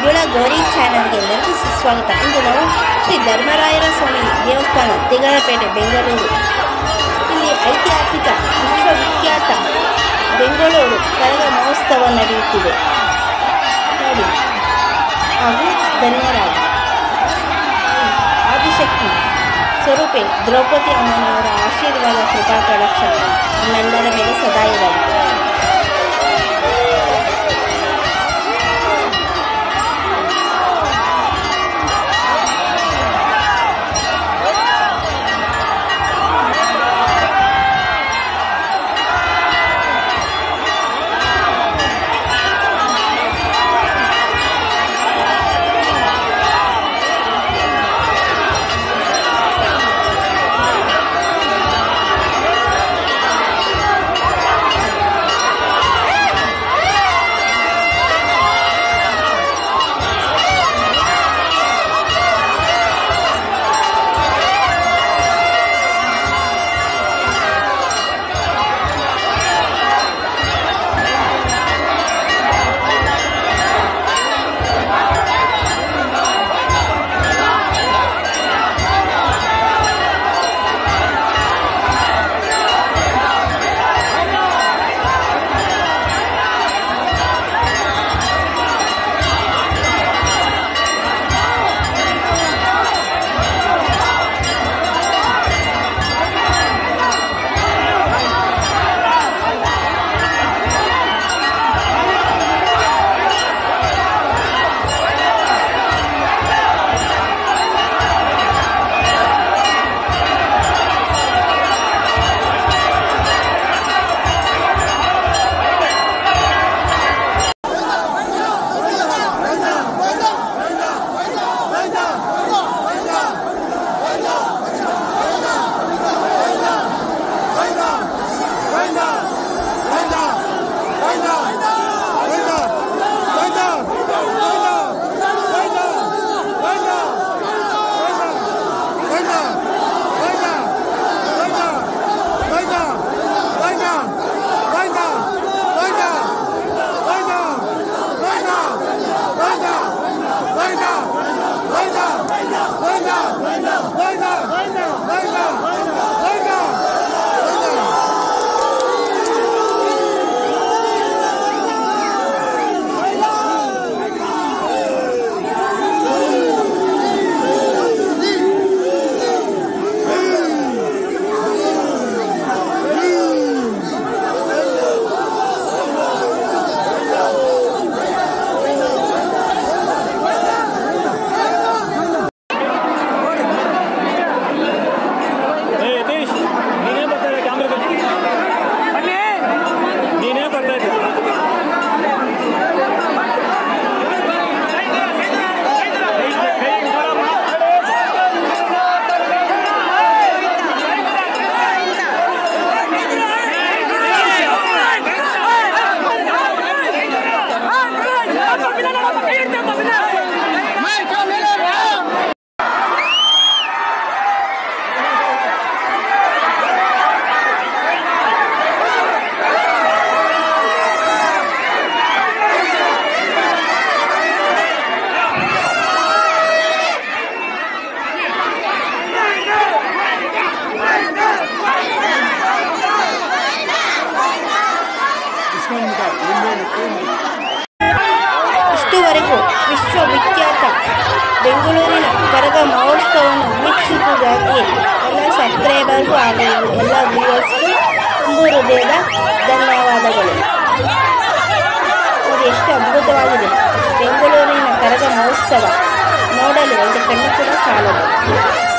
ಮಂಜುಳಾ ಗೌರಿ ಚಾನಲ್ಗೆ ಎಲ್ಲರಿಗೂ ಸುಸ್ವಾಗತ ಇಂದು ನಾವು ಶ್ರೀ ಧರ್ಮರಾಯರ ಸ್ವಾಮಿ ದೇವಸ್ಥಾನ ತಿಗಳಪೇಟೆ ಬೆಂಗಳೂರು ಇಲ್ಲಿ ಐತಿಹಾಸಿಕ ವಿಶ್ವವಿಖ್ಯಾತ ಬೆಂಗಳೂರು ಕರಗ ಮಹೋತ್ಸವ ನಡೆಯುತ್ತಿದೆ ನೋಡಿ ಹಾಗೂ ಧನ್ಯರಾಗಿ ಆದಿಶಕ್ತಿ ಸ್ವರೂಪೆ ದ್ರೌಪದಿ ಅಮ್ಮನವರ ಆಶೀರ್ವಾದ ಕೃಪಾ ಕಟಾಕ್ಷ ನಮ್ಮೆಲ್ಲರ ಮೇಲೆ ಸದಾ ಇರಲಿ ಏ ಯತೀಶ್ ನೀನೇ ಬರ್ತಾ ಇದ್ದೆ ಕ್ಯಾಮ್ರಾದಲ್ಲಿ ನೀನೇ ಬರ್ತಾ ಇದ್ದೆ ಇಷ್ಟುವರೆಗೂ ವಿಶ್ವವಿಖ್ಯಾತ ಬೆಂಗಳೂರಿನ ಕರಗ ಮಹೋತ್ಸವವನ್ನು ವೀಕ್ಷಿಸುವುದಾಗಿ ಎಲ್ಲ ಸಬ್ಸ್ಕ್ರೈಬರ್ಗೂ ಹಾಗೂ ಎಲ್ಲ ವ್ಯೂವರ್ಸ್ಗೂ ತುಂಬ ಹೃದಯದ ಧನ್ಯವಾದಗಳು ನೋಡಿ ಎಷ್ಟು ಅದ್ಭುತವಾಗಿದೆ ಬೆಂಗಳೂರಿನ ಕರಗ ಮಹೋತ್ಸವ ನೋಡಲು ಒಂದು ಕಣ್ಣು ಕೂಡ ಸಾಲದು